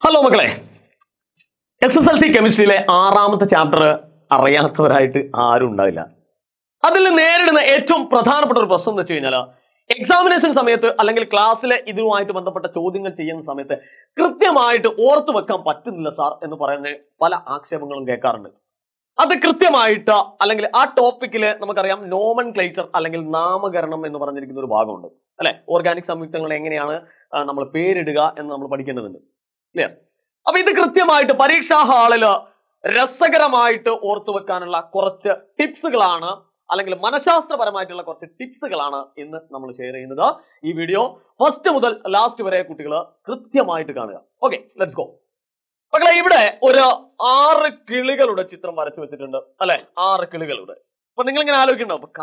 hello മക്കളെ S S L C കെമിസ്ട്രിയിലെ ആറാമത്തെ ചാപ്റ്റർ അറിയാത്തവരായിട്ട് ആരും ഉണ്ടാവില്ല അതിൽ നേരിടുന്ന ഏറ്റവും പ്രധാനപ്പെട്ട ഒരു പ്രശ്നം എന്ന് വെച്ച് കഴിഞ്ഞാൽ എക്സാമിനേഷൻ സമയത്ത് അല്ലെങ്കിൽ ക്ലാസ്സിലെ ഇതുമായിട്ട് ബന്ധപ്പെട്ട ചോദ്യങ്ങൾ ചെയ്യുന്ന സമയത്ത് കൃത്യമായിട്ട് ഓർത്തു വെക്കാൻ പറ്റുന്നില്ല സാർ എന്ന് പറയുന്ന പല ആക്ഷേപങ്ങളും കേൾക്കാറുണ്ട് അത് കൃത്യമായിട്ട് അല്ലെങ്കിൽ ആ ടോപ്പിക്കിൽ നമുക്കറിയാം നോമൻ ക്ലേച്ചർ അല്ലെങ്കിൽ നാമകരണം എന്ന് പറഞ്ഞിരിക്കുന്ന ഒരു ഭാഗമുണ്ട് അല്ലെ ഓർഗാനിക് സംയുക്തങ്ങൾ എങ്ങനെയാണ് നമ്മൾ പേരിടുക എന്ന് നമ്മൾ പഠിക്കേണ്ടതുണ്ട് ക്ലിയർ അപ്പൊ ഇത് കൃത്യമായിട്ട് പരീക്ഷാ ഹാളില് രസകരമായിട്ട് ഓർത്തു വെക്കാനുള്ള കുറച്ച് ടിപ്സുകളാണ് അല്ലെങ്കിൽ മനഃശാസ്ത്രപരമായിട്ടുള്ള കുറച്ച് ടിപ്സുകളാണ് ഇന്ന് നമ്മൾ ഷെയർ ചെയ്യുന്നത് ഈ വീഡിയോ ഫസ്റ്റ് മുതൽ ലാസ്റ്റ് വരെ കുട്ടികൾ കൃത്യമായിട്ട് കാണുക ഓക്കെ ലെറ്റ്സ് ഗോ മക്കളെ ഇവിടെ ഒരു ആറ് കിളികളുടെ ചിത്രം വരച്ചു വെച്ചിട്ടുണ്ട് അല്ലെ ആറ് കിളികളുടെ അപ്പൊ നിങ്ങൾ ഇങ്ങനെ ആലോചിക്കണ്ടോ അപ്പൊ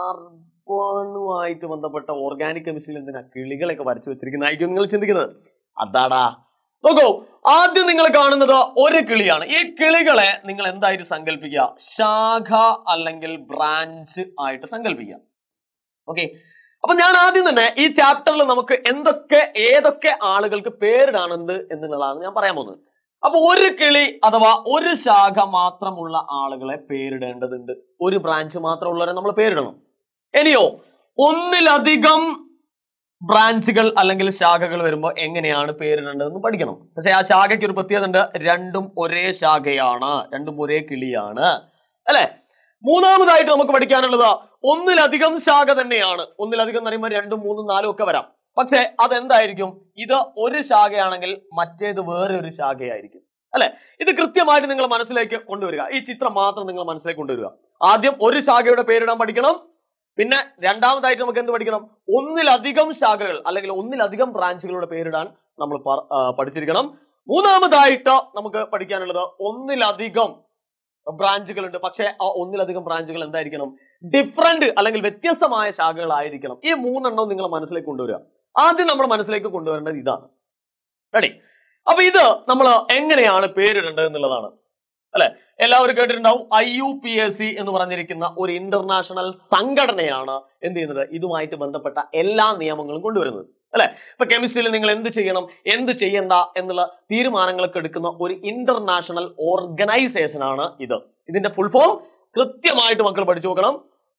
കാർബണുമായിട്ട് ബന്ധപ്പെട്ട ഓർഗാനിക് കെമിസ്ട്രിയിൽ എന്തിനാ കിളികളെയൊക്കെ വരച്ചു വെച്ചിരിക്കുന്നതായിരിക്കും നിങ്ങൾ ചിന്തിക്കുന്നത് അതാടാ നോക്കൂ ആദ്യം നിങ്ങൾ കാണുന്നത് ഒരു കിളിയാണ് ഈ കിളികളെ നിങ്ങൾ എന്തായിട്ട് സങ്കല്പിക്കുക ശാഖ അല്ലെങ്കിൽ ബ്രാഞ്ച് ആയിട്ട് സങ്കല്പിക്കുക ഓക്കെ അപ്പൊ ഞാൻ ആദ്യം തന്നെ ഈ ചാപ്റ്ററിൽ നമുക്ക് എന്തൊക്കെ ഏതൊക്കെ ആളുകൾക്ക് പേരിടാനുണ്ട് എന്നുള്ളതാണ് ഞാൻ പറയാൻ പോകുന്നത് അപ്പൊ ഒരു കിളി അഥവാ ഒരു ശാഖ മാത്രമുള്ള ആളുകളെ പേരിടേണ്ടതുണ്ട് ഒരു ബ്രാഞ്ച് മാത്രമുള്ളവരെ നമ്മൾ പേരിടണം ഇനിയോ ഒന്നിലധികം ബ്രാഞ്ചുകൾ അല്ലെങ്കിൽ ശാഖകൾ വരുമ്പോൾ എങ്ങനെയാണ് പേരിടേണ്ടതെന്ന് പഠിക്കണം പക്ഷെ ആ ശാഖയ്ക്ക് ഒരു പ്രത്യേകത ഉണ്ട് രണ്ടും ഒരേ ശാഖയാണ് രണ്ടും ഒരേ കിളിയാണ് അല്ലെ മൂന്നാമതായിട്ട് നമുക്ക് പഠിക്കാനുള്ളത് ഒന്നിലധികം ശാഖ തന്നെയാണ് ഒന്നിലധികം എന്ന് പറയുമ്പോൾ രണ്ടും മൂന്നും നാലും ഒക്കെ വരാം പക്ഷെ അതെന്തായിരിക്കും ഇത് ഒരു ശാഖയാണെങ്കിൽ മറ്റേത് വേറെ ഒരു ശാഖയായിരിക്കും അല്ലെ ഇത് കൃത്യമായിട്ട് നിങ്ങൾ മനസ്സിലേക്ക് കൊണ്ടുവരിക ഈ ചിത്രം മാത്രം നിങ്ങൾ മനസ്സിലേക്ക് കൊണ്ടുവരിക ആദ്യം ഒരു ശാഖയുടെ പേരിടാൻ പഠിക്കണം പിന്നെ രണ്ടാമതായിട്ട് നമുക്ക് എന്ത് പഠിക്കണം ഒന്നിലധികം ശാഖകൾ അല്ലെങ്കിൽ ഒന്നിലധികം ബ്രാഞ്ചുകളുടെ പേരിടാൻ നമ്മൾ പ- ആ, പഠിച്ചിരിക്കണം മൂന്നാമതായിട്ട് നമുക്ക് പഠിക്കാനുള്ളത് ഒന്നിലധികം ബ്രാഞ്ചുകൾ ഉണ്ട് പക്ഷേ ആ ഒന്നിലധികം ബ്രാഞ്ചുകൾ എന്തായിരിക്കണം ഡിഫറെന്റ് അല്ലെങ്കിൽ വ്യത്യസ്തമായ ശാഖകളായിരിക്കണം ഈ മൂന്നെണ്ണം നിങ്ങൾ മനസ്സിലേക്ക് കൊണ്ടുവരിക ആദ്യം നമ്മൾ മനസ്സിലേക്ക് കൊണ്ടുവരേണ്ടത് ഇതാണ് റെഡി അപ്പൊ ഇത് നമ്മൾ എങ്ങനെയാണ് പേരിടേണ്ടത് എന്നുള്ളതാണ് അല്ലെ എല്ലാവരും കേട്ടിട്ടുണ്ടാവും I U P S C എന്ന് പറഞ്ഞിരിക്കുന്ന ഒരു ഇന്റർനാഷണൽ സംഘടനയാണ് എന്ത് ചെയ്യുന്നത് ഇതുമായിട്ട് ബന്ധപ്പെട്ട എല്ലാ നിയമങ്ങളും കൊണ്ടുവരുന്നത് അല്ലെ ഇപ്പൊ കെമിസ്ട്രിയിൽ നിങ്ങൾ എന്ത് ചെയ്യണം എന്ത് ചെയ്യണ്ട എന്നുള്ള തീരുമാനങ്ങളൊക്കെ എടുക്കുന്ന ഒരു ഇന്റർനാഷണൽ ഓർഗനൈസേഷൻ ആണ് ഇത് ഇതിന്റെ ഫുൾ ഫോം കൃത്യമായിട്ട് മക്കൾ പഠിച്ചു നോക്കണം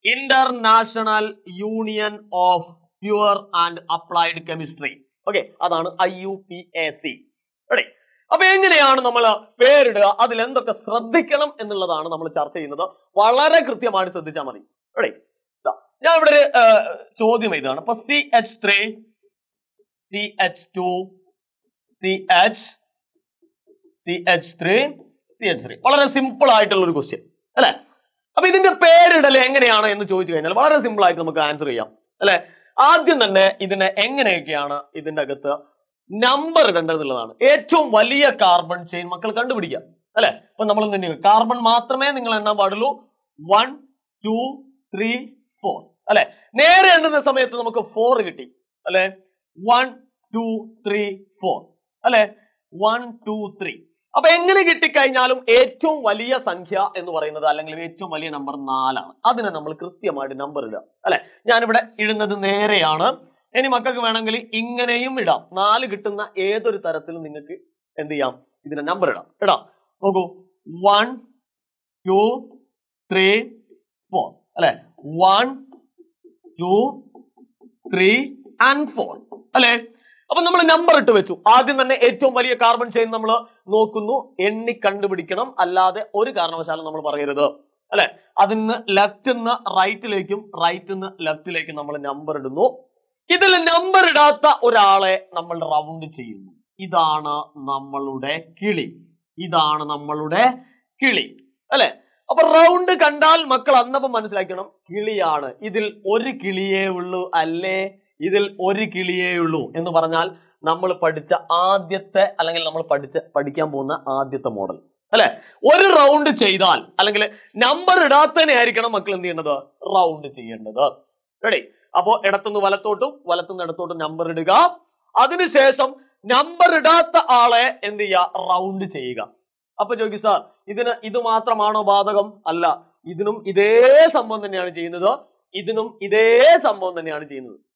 international union of pure and applied chemistry okay അതാണ് I U P A C ready അപ്പൊ എങ്ങനെയാണ് നമ്മൾ പേരിടുക അതിൽ എന്തൊക്കെ ശ്രദ്ധിക്കണം എന്നുള്ളതാണ് നമ്മൾ ചർച്ച ചെയ്യുന്നത് വളരെ കൃത്യമായിട്ട് ശ്രദ്ധിച്ചാൽ മതി റെഡി ഞാൻ ഇവിടെ ഒരു ആ, ചോദ്യം ഇതാണ് അപ്പൊ C H three C H two C H C H three C H three വളരെ സിമ്പിൾ ആയിട്ടുള്ള ഒരു ക്വസ്റ്റ്യൻ അല്ലെ അപ്പൊ ഇതിന്റെ പേരിടൽ എങ്ങനെയാണ് എന്ന് ചോദിച്ചു കഴിഞ്ഞാൽ വളരെ സിമ്പിൾ ആയിട്ട് നമുക്ക് ആൻസർ ചെയ്യാം അല്ലെ ആദ്യം തന്നെ ഇതിനെ എങ്ങനെയൊക്കെയാണ് ഇതിന്റെ അകത്ത് നമ്പർ ഇടേണ്ടതെന്നുള്ളതാണ് ഏറ്റവും വലിയ കാർബൺ ചെയിൻ മക്കൾ കണ്ടുപിടിക്കുക അല്ലെ അപ്പൊ നമ്മൾ തന്നെ കാർബൺ മാത്രമേ നിങ്ങൾ എണ്ണാൻ പാടുള്ളൂ വൺ ടു ത്രീ ഫോർ അല്ലെ നേരെ എണ്ണുന്ന സമയത്ത് നമുക്ക് ഫോർ കിട്ടി അല്ലെ വൺ ടു ത്രീ ഫോർ അല്ലെ വൺ ടു ത്രീ അപ്പൊ എങ്ങനെ കിട്ടിക്കഴിഞ്ഞാലും ഏറ്റവും വലിയ സംഖ്യ എന്ന് പറയുന്നത് അല്ലെങ്കിൽ ഏറ്റവും വലിയ നമ്പർ നാലാണ് അതിനെ നമ്മൾ കൃത്യമായിട്ട് നമ്പർ ഇടുക അല്ലെ ഞാനിവിടെ ഇടുന്നത് നേരെയാണ് ഇനി മക്കൾക്ക് വേണമെങ്കിൽ ഇങ്ങനെയും ഇടാം നാല് കിട്ടുന്ന ഏതൊരു തരത്തിലും നിങ്ങൾക്ക് എന്ത് ചെയ്യാം ഇതിനെ നമ്പർ ഇടാം ഇടാം നോക്കൂ വൺ ടു ത്രീ ഫോർ അല്ലെ one two three and four അല്ലെ അപ്പൊ നമ്മൾ നമ്പർ ഇട്ട് വെച്ചു ആദ്യം തന്നെ ഏറ്റവും വലിയ കാർബൺ ചെയിൻ നമ്മൾ നോക്കുന്നു എണ്ണി കണ്ടുപിടിക്കണം അല്ലാതെ ഒരു കാരണവശാലും നമ്മൾ പറയരുത് അല്ലെ അതിന്ന് ലെഫ്റ്റ് നിന്ന് റൈറ്റിലേക്കും റൈറ്റ് നിന്ന് ലെഫ്റ്റിലേക്കും നമ്മൾ നമ്പർ ഇടുന്നു ഇതിൽ നമ്പർ ഇടാത്ത ഒരാളെ നമ്മൾ റൗണ്ട് ചെയ്യുന്നു ഇതാണ് നമ്മളുടെ കിളി ഇതാണ് നമ്മളുടെ കിളി അല്ലെ അപ്പൊ റൗണ്ട് കണ്ടാൽ മക്കൾ അന്നപ്പം മനസ്സിലാക്കണം കിളിയാണ് ഇതിൽ ഒരു കിളിയേ ഉള്ളൂ അല്ലേ ഇതിൽ ഒരു കിളിയേ ഉള്ളൂ എന്ന് പറഞ്ഞാൽ നമ്മൾ പഠിച്ച ആദ്യത്തെ അല്ലെങ്കിൽ നമ്മൾ പഠിച്ച പഠിക്കാൻ പോകുന്ന ആദ്യത്തെ മോഡൽ അല്ലെ ഒരു റൗണ്ട് ചെയ്താൽ അല്ലെങ്കിൽ നമ്പർ ഇടാത്തതിനെ ആയിരിക്കണം മക്കൾ എന്ത് ചെയ്യേണ്ടത് റൗണ്ട് ചെയ്യേണ്ടത് റെഡി അപ്പോ ഇടത്തുനിന്ന് വലത്തോട്ടും വലത്തുനിന്ന് ഇടത്തോട്ടും നമ്പർ ഇടുക അതിനുശേഷം നമ്പർ ഇടാത്ത ആളെ എന്ത് ചെയ്യുക റൗണ്ട് ചെയ്യുക അപ്പൊ ചോദിക്കും സാർ ഇതിന് ഇത് മാത്രമാണോ ബാധകം അല്ല ഇതിനും ഇതേ സംഭവം തന്നെയാണ് ചെയ്യുന്നത് ഇതിനും ഇതേ സംഭവം തന്നെയാണ് ചെയ്യുന്നത്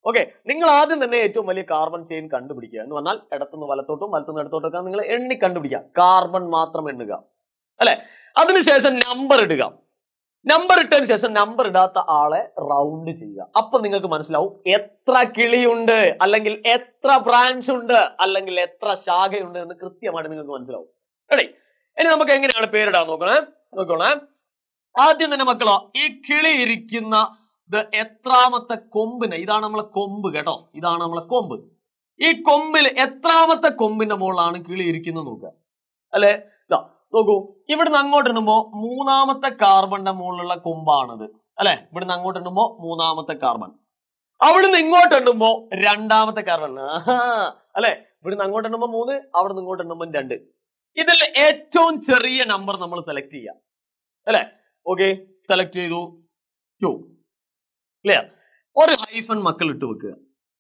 ഓക്കെ നിങ്ങൾ ആദ്യം തന്നെ ഏറ്റവും വലിയ കാർബൺ ചെയിൻ കണ്ടുപിടിക്കുക എന്ന് പറഞ്ഞാൽ ഇടത്തുനിന്ന് വലത്തോട്ടും വലത്തുനിന്ന് ഇടത്തോട്ടൊക്കെ നിങ്ങൾ എണ്ണി കണ്ടുപിടിക്കുക കാർബൺ മാത്രം എണ്ണുക അല്ലെ അതിനുശേഷം നമ്പർ ഇടുക നമ്പർ ഇട്ടതിന് ശേഷം നമ്പർ ഇടാത്ത ആളെ റൗണ്ട് ചെയ്യുക അപ്പൊ നിങ്ങൾക്ക് മനസ്സിലാവും എത്ര കിളിയുണ്ട് അല്ലെങ്കിൽ എത്ര ബ്രാഞ്ച് ഉണ്ട് അല്ലെങ്കിൽ എത്ര ശാഖയുണ്ട് എന്ന് കൃത്യമായിട്ട് നിങ്ങൾക്ക് മനസ്സിലാവും റെഡി ഇനി നമുക്ക് എങ്ങനെയാണ് പേരിടാൻ നോക്കണേ നോക്കണേ ആദ്യം തന്നെ മക്കളോ ഈ കിളി ഇരിക്കുന്ന ഇത് എത്രാമത്തെ കൊമ്പിന് ഇതാണ് നമ്മളെ കൊമ്പ് കേട്ടോ ഇതാണ് നമ്മളെ കൊമ്പ് ഈ കൊമ്പിൽ എത്രാമത്തെ കൊമ്പിന്റെ മുകളിലാണ് കിളി ഇരിക്കുന്നത് നോക്കുക അല്ലെ ഇതാ നോക്കൂ ഇവിടുന്ന് അങ്ങോട്ട് ഇടുമ്പോ മൂന്നാമത്തെ കാർബണിന്റെ മുകളിലുള്ള കൊമ്പാണിത് അല്ലെ ഇവിടുന്ന് അങ്ങോട്ട് ഇടുമ്പോ മൂന്നാമത്തെ കാർബൺ അവിടുന്ന് ഇങ്ങോട്ട് ഇടുമ്പോ രണ്ടാമത്തെ കാർബൺ അല്ലെ ഇവിടുന്ന് അങ്ങോട്ട് ഇടുമ്പോ മൂന്ന് അവിടുന്ന് ഇങ്ങോട്ട് ഇടുമ്പോ രണ്ട് ഇതിൽ ഏറ്റവും ചെറിയ നമ്പർ നമ്മൾ സെലക്ട് ചെയ്യാം അല്ലെ ഓക്കെ സെലക്ട് ചെയ്തു ടു ക്ലിയർ ഒരു ഹൈഫൺ മക്കൾ ഇട്ട് വെക്കുക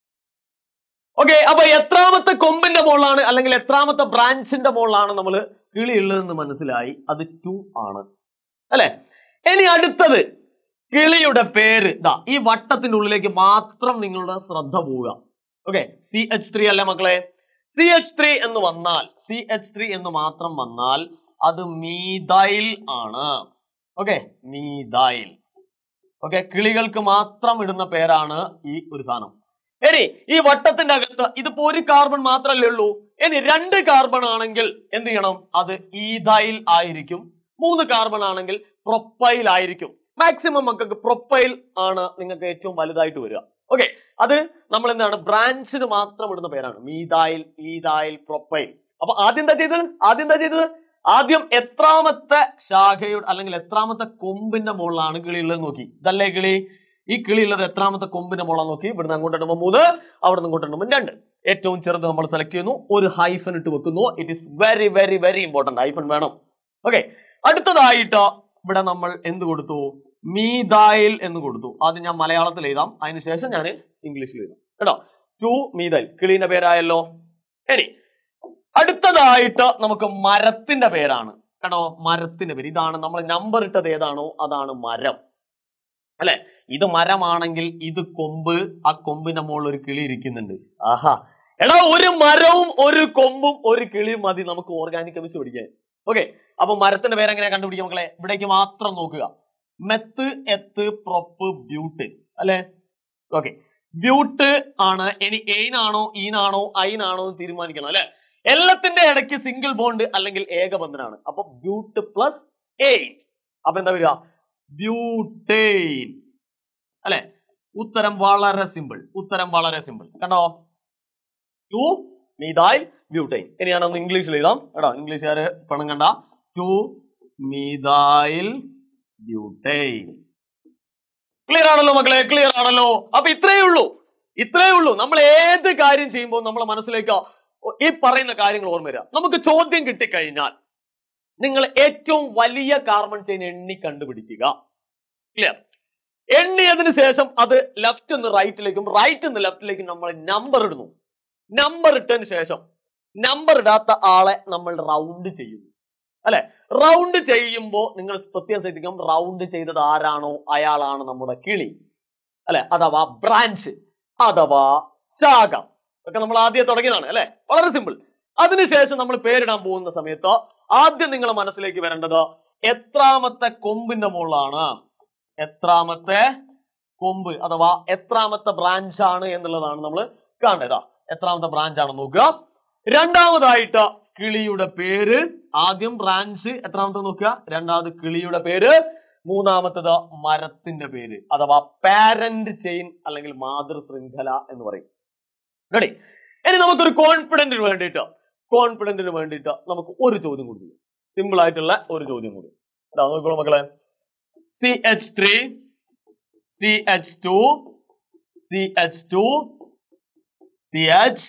ഓക്കെ അപ്പൊ എത്രാമത്തെ കൊമ്പിന്റെ മുകളിലാണ് അല്ലെങ്കിൽ എത്രാമത്തെ ബ്രാഞ്ചിന്റെ മുകളിലാണ് നമ്മൾ കിളി ഉള്ളതെന്ന് മനസ്സിലായി അത് ടു ആണ് അല്ലെ ഇനി അടുത്തത് കിളിയുടെ പേര് ഇതാ ഈ വട്ടത്തിന്റെ ഉള്ളിലേക്ക് മാത്രം നിങ്ങളുടെ ശ്രദ്ധ പോവുക ഓക്കെ സി എച്ച് ത്രീ അല്ലേ മക്കളെ സി എച്ച് ത്രീ എന്ന് വന്നാൽ സി എച്ച് ത്രീ എന്ന് മാത്രം വന്നാൽ അത് മീതൈൽ ആണ് ഓക്കെ മീതൈൽ ഓക്കെ കിളികൾക്ക് മാത്രം ഇടുന്ന പേരാണ് ഈ ഒരു സാധനം ഇനി ഈ വട്ടത്തിന്റെ അകത്ത് ഇതിപ്പോ ഒരു കാർബൺ മാത്രമല്ലേ ഉള്ളൂ ഇനി രണ്ട് കാർബൺ ആണെങ്കിൽ എന്ത് ചെയ്യണം അത് ഈതൈൽ ആയിരിക്കും മൂന്ന് കാർബൺ ആണെങ്കിൽ പ്രൊപ്പൈൽ ആയിരിക്കും മാക്സിമം മക്കൾക്ക് പ്രൊപ്പൈൽ ആണ് നിങ്ങൾക്ക് ഏറ്റവും വലുതായിട്ട് വരിക ഓക്കെ അത് നമ്മൾ എന്താണ് ബ്രാഞ്ചിന് മാത്രം ഇടുന്ന പേരാണ് മീതായിൽ ഈതായിൽ പ്രൊപ്പൈൽ അപ്പൊ ആദ്യം എന്താ ചെയ്തത് ആദ്യം എന്താ ചെയ്തത് ആദ്യം എത്രാമത്തെ ശാഖയുടെ അല്ലെങ്കിൽ എത്രാമത്തെ കൊമ്പിന്റെ മുകളിലാണ് കിളി ഉള്ളത് നോക്കി ഇതല്ലേ കിളി ഈ കിളി ഉള്ളത് എത്രാമത്തെ കൊമ്പിന്റെ മുകളിൽ നോക്കി ഇവിടുന്ന് അങ്ങോട്ട് ഇടുമ്പോൾ മൂന്ന് അവിടെ നിന്ന് ഇങ്ങോട്ട് ഇടുമ്പോൾ രണ്ട് ഏറ്റവും ചെറുത് നമ്മൾ സെലക്ട് ചെയ്യുന്നു ഒരു ഹൈഫൻ ഇട്ട് വെക്കുന്നു it is very very very important hyphen വേണം ഓക്കെ അടുത്തതായിട്ട് ഇവിടെ നമ്മൾ എന്ത് കൊടുത്തു മീതായിൽ എന്ന് കൊടുത്തു ആദ്യം ഞാൻ മലയാളത്തിൽ എഴുതാം അതിനുശേഷം ഞാൻ ഇംഗ്ലീഷിൽ എഴുതാം കേട്ടോ ടു മീതായിൽ കിളീന്റെ പേരായല്ലോ ഇനി അടുത്തതായിട്ട് നമുക്ക് മരത്തിന്റെ പേരാണ് കേട്ടോ മരത്തിന്റെ പേര് ഇതാണ് നമ്മൾ നമ്പർ ഇട്ടത് ഏതാണോ അതാണ് മരം അല്ലെ ഇത് മരമാണെങ്കിൽ ഇത് കൊമ്പ് ആ കൊമ്പിന്റെ മുകളിൽ ഒരു കിളി ഇരിക്കുന്നുണ്ട് ആഹാ എടാ ഒരു മരവും ഒരു കൊമ്പും ഒരു കിളിയും മതി നമുക്ക് ഓർഗാനിക് കെമിസ്ട്രി പഠിക്കാൻ ഓക്കെ അപ്പൊ മരത്തിന്റെ പേര് എങ്ങനെയാ കണ്ടുപിടിക്കുക മക്കളെ ഇവിടേക്ക് മാത്രം നോക്കുക മെത്ത് എത്ത് പ്രൊപ്പ് ബ്യൂട്ട് അല്ലെ ഓക്കെ ബ്യൂട്ട് ആണ് ഇനി എയിനാണോ ഈനാണോ ഐനാണോ എന്ന് തീരുമാനിക്കണം അല്ലെ എല്ലാത്തിന്റെ ഇടയ്ക്ക് സിംഗിൾ ബോണ്ട് അല്ലെങ്കിൽ ഏകബന്ധനാണ് അപ്പൊ ബ്യൂട്ട് പ്ലസ് എയിൻ അപ്പൊ എന്താ വരിക ബ്യൂട്ടേൻ അല്ലെ ഉത്തരം വളരെ സിമ്പിൾ ഉത്തരം വളരെ സിമ്പിൾ കണ്ടോ ടു മീതായിൽ ബ്യൂട്ടൈൻ ഇനി ഞാനൊന്ന് ഇംഗ്ലീഷിൽ എഴുതാം കേട്ടോ ഇംഗ്ലീഷുകാര് പണം കണ്ട ടു മീതായിൽ ബ്യൂട്ടൈൻ ക്ലിയർ ആണല്ലോ മക്കളെ ക്ലിയർ ആണല്ലോ അപ്പൊ ഇത്രയേ ഉള്ളൂ ഇത്രയേ ഉള്ളൂ നമ്മൾ ഏത് കാര്യം ചെയ്യുമ്പോൾ നമ്മളെ മനസ്സിലേക്ക് ഈ പറയുന്ന കാര്യങ്ങൾ ഓർമ്മ വരിക നമുക്ക് ചോദ്യം കിട്ടിക്കഴിഞ്ഞാൽ നിങ്ങൾ ഏറ്റവും വലിയ കാർബൺ ചെയിൻ എണ്ണി കണ്ടുപിടിക്കുക ക്ലിയർ എണ്ണിയതിന് ശേഷം അത് ലെഫ്റ്റ് നിന്ന് റൈറ്റിലേക്കും റൈറ്റ് നിന്ന് ലെഫ്റ്റിലേക്കും നമ്മൾ നമ്പർ ഇടുന്നു നമ്പർ ഇട്ടതിന് ശേഷം നമ്പർ ഇടാത്ത ആളെ നമ്മൾ റൗണ്ട് ചെയ്യുന്നു അല്ലെ റൗണ്ട് ചെയ്യുമ്പോൾ നിങ്ങൾ പ്രത്യേകം ശ്രദ്ധിക്കണം റൗണ്ട് ചെയ്തത് ആരാണോ അയാളാണ് നമ്മുടെ കിളി അല്ലെ അഥവാ ബ്രാഞ്ച് അഥവാ ശാഖ ഒക്കെ നമ്മൾ ആദ്യം തുടങ്ങിയതാണ് അല്ലെ വളരെ സിമ്പിൾ അതിനുശേഷം നമ്മൾ പേരിടാൻ പോകുന്ന സമയത്ത് ആദ്യം നിങ്ങളെ മനസ്സിലേക്ക് വരേണ്ടത് എത്രാമത്തെ കൊമ്പിന്റെ മുകളിലാണ് എത്രാമത്തെ കൊമ്പ് അഥവാ എത്രാമത്തെ ബ്രാഞ്ച് ആണ് എന്നുള്ളതാണ് നമ്മൾ കാണേണ്ടത് എത്രാമത്തെ ബ്രാഞ്ച് ആണെന്ന് നോക്കുക രണ്ടാമതായിട്ട് കിളിയുടെ പേര് ആദ്യം ബ്രാഞ്ച് എത്രാമത്തെ നോക്കുക രണ്ടാമത് കിളിയുടെ പേര് മൂന്നാമത്തത് മരത്തിന്റെ പേര് അഥവാ പാരന്റ് ചെയിൻ അല്ലെങ്കിൽ മാതൃ ശൃംഖല എന്ന് പറയും റെഡി ഇനി നമുക്കൊരു കോൺഫിഡന്റിന് വേണ്ടിയിട്ട് കോൺഫിഡന്റിന് വേണ്ടിയിട്ട് നമുക്ക് ഒരു ചോദ്യം കൂടി ചെയ്യാം സിമ്പിൾ ആയിട്ടുള്ള ഒരു ചോദ്യം കൂടി ഇതാ നോക്കൂ മക്കളെ C H three C H two C H two C H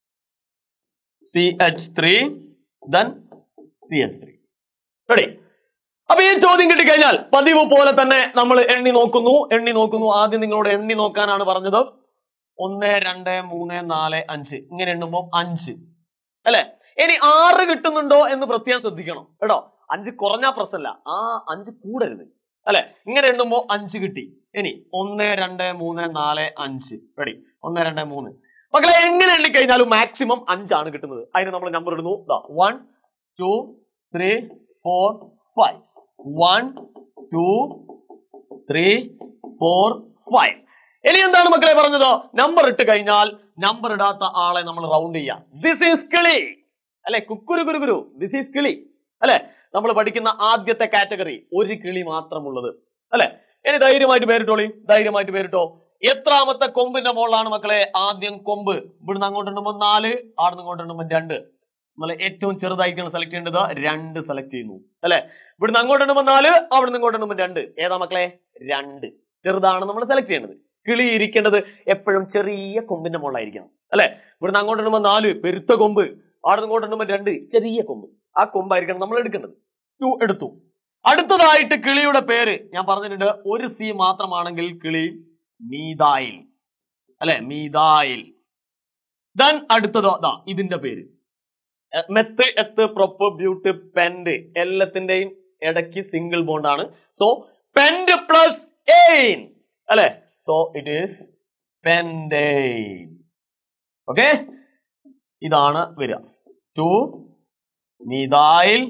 C H three then C H three ready അപ്പൊ ഈ ചോദ്യം കിട്ടിക്കഴിഞ്ഞാൽ പതിവ് പോലെ തന്നെ നമ്മൾ എണ്ണി നോക്കുന്നു എണ്ണി നോക്കുന്നു ആദ്യം നിങ്ങളോട് എണ്ണി നോക്കാനാണ് പറഞ്ഞത് ഒന്ന് രണ്ട് മൂന്ന് നാല് അഞ്ച് ഇങ്ങനെ എണ്ണുമ്പോൾ അഞ്ച് അല്ലെ ഇനി ആറ് കിട്ടുന്നുണ്ടോ എന്ന് പ്രത്യേകം ശ്രദ്ധിക്കണം കേട്ടോ അഞ്ച് കുറഞ്ഞ പ്രശ്നമല്ല ആ അഞ്ച് കൂടരുത് അല്ലെ ഇങ്ങനെ എണ്ണുമ്പോ അഞ്ച് കിട്ടി ഇനി ഒന്ന് രണ്ട് മൂന്ന് നാല് അഞ്ച് റെഡി ഒന്ന് രണ്ട് മൂന്ന് മക്കളെ എങ്ങനെ എണ്ണിക്കഴിഞ്ഞാലും മാക്സിമം അഞ്ചാണ് കിട്ടുന്നത് അതിന് നമ്മൾ നമ്പർ ഇടുന്നു one two three four five one two three four five ഇനി എന്താണ് മക്കളെ പറഞ്ഞത് നമ്പർ ഇട്ട് കഴിഞ്ഞാൽ നമ്പർ ഇടാത്ത ആളെ നമ്മൾ റൗണ്ട് ചെയ്യാം ദിസ് ഈസ് കിളി അല്ലെ കുക്കുരു കുരു കുരു ദിസ് ഈസ് കിളി അല്ലെ നമ്മൾ പഠിക്കുന്ന ആദ്യത്തെ കാറ്റഗറി ഒരു കിളി മാത്രമുള്ളത് അല്ലെ ഇനി ധൈര്യമായിട്ട് പേരിട്ടോളി ധൈര്യമായിട്ട് പേരിട്ടോ എത്രാമത്തെ കൊമ്പിന്റെ മുകളിലാണ് മക്കളെ ആദ്യം കൊമ്പ് ഇവിടുന്ന് അങ്ങോട്ട് എണ്ണുമ്പോൾ നാല് ആടുന്ന് ഇങ്ങോട്ട് എണ്ണുമ്പോൾ രണ്ട് നമ്മൾ ഏറ്റവും ചെറുതായിട്ടാണ് സെലക്ട് ചെയ്യേണ്ടത് രണ്ട് സെലക്ട് ചെയ്യുന്നു അല്ലെ ഇവിടുന്ന് അങ്ങോട്ട് എണ്ണുമ്പോൾ നാല് അവിടുന്ന് ഇങ്ങോട്ട് എണ്ണുമ്പോൾ രണ്ട് ഏതാ മക്കളെ രണ്ട് ചെറുതാണ് നമ്മൾ സെലക്ട് ചെയ്യേണ്ടത് കിളി ഇരിക്കേണ്ടത് എപ്പോഴും ചെറിയ കൊമ്പിന്റെ മുകളിലായിരിക്കണം അല്ലെ ഇവിടുന്ന് അങ്ങോട്ട് എണ്ണുമ്പോൾ നാല് പെരുത്ത കൊമ്പ് ആടുന്ന് ഇങ്ങോട്ട് എണ്ണുമ്പോൾ രണ്ട് ചെറിയ കൊമ്പ് ആ കൊമ്പായിരിക്കണം നമ്മൾ എടുക്കേണ്ടത് ടു എടുത്തു അടുത്തതായിട്ട് കിളിയുടെ പേര് ഞാൻ പറഞ്ഞിട്ടുണ്ട് ഒരു സി മാത്രമാണെങ്കിൽ കിളി മീതായിൽ അല്ലെ മീതായിൽ ദൻ അടുത്തതോ ദാ ഇതിന്റെ പേര് എ- meth eth prop but pent എല്ലാത്തിന്റെയും ഇടയ്ക്ക് സിംഗിൾ ബോണ്ട് ആണ് സോ പെൻഡ് പ്ലസ് എയിൻ അല്ലെ so it is pentane okay ഇതാണ് വരിക ടു മിതായിൽ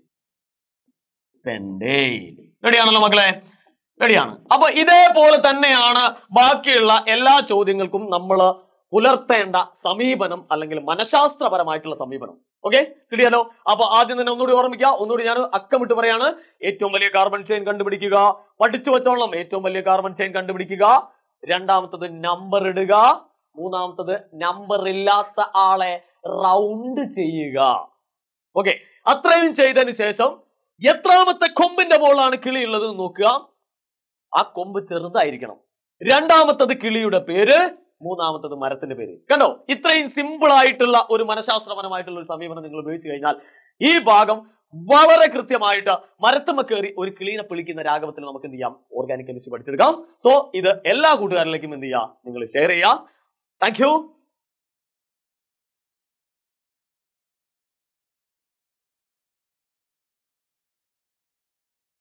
പെൻഡെയിൻ റെഡിയാണല്ലോ മക്കളെ റെഡിയാണ് അപ്പൊ ഇതേപോലെ തന്നെയാണ് ബാക്കിയുള്ള എല്ലാ ചോദ്യങ്ങൾക്കും നമ്മൾ പുലർത്തേണ്ട സമീപനം അല്ലെങ്കിൽ മനഃശാസ്ത്രപരമായിട്ടുള്ള സമീപനം ഓക്കെ കിട്ടിയല്ലോ അപ്പൊ ആദ്യം തന്നെ ഒന്നുകൂടി ഓർമ്മിക്കുക ഒന്നുകൂടി ഞാൻ അക്കമിട്ട് പറയാണ് ഏറ്റവും വലിയ കാർബൺ ചെയിൻ കണ്ടുപിടിക്കുക പഠിച്ചു വെച്ചോളണം ഏറ്റവും വലിയ കാർബൺ ചെയിൻ കണ്ടുപിടിക്കുക രണ്ടാമത്തത് നമ്പർ ഇടുക മൂന്നാമത്തത് നമ്പർ ഇല്ലാത്ത ആളെ റൗണ്ട് ചെയ്യുക ഓക്കെ അത്രയും ചെയ്തതിന് ശേഷം എത്രാമത്തെ കൊമ്പിന്റെ മുകളിലാണ് കിളി ഉള്ളത് എന്ന് നോക്കുക ആ കൊമ്പ് ചെറുതായിരിക്കണം രണ്ടാമത്തത് കിളിയുടെ പേര് മൂന്നാമത്തത് മരത്തിന്റെ പേര് കണ്ടോ ഇത്രയും സിമ്പിൾ ആയിട്ടുള്ള ഒരു മനഃശാസ്ത്രപരമായിട്ടുള്ള ഒരു സമീപനം നിങ്ങൾ ഉപയോഗിച്ച് കഴിഞ്ഞാൽ ഈ ഭാഗം വളരെ കൃത്യമായിട്ട് മരത്തുമ്മ കയറി ഒരു കിളീനെ പിളിക്കുന്ന രാഗവത്തിൽ നമുക്ക് എന്ത് ചെയ്യാം ഓർഗാനിക് കെമിസ്ട്രി പഠിച്ചെടുക്കാം സോ ഇത് എല്ലാ കൂട്ടുകാരിലേക്കും എന്ത് ചെയ്യാം നിങ്ങൾ ഷെയർ ചെയ്യുക താങ്ക് യു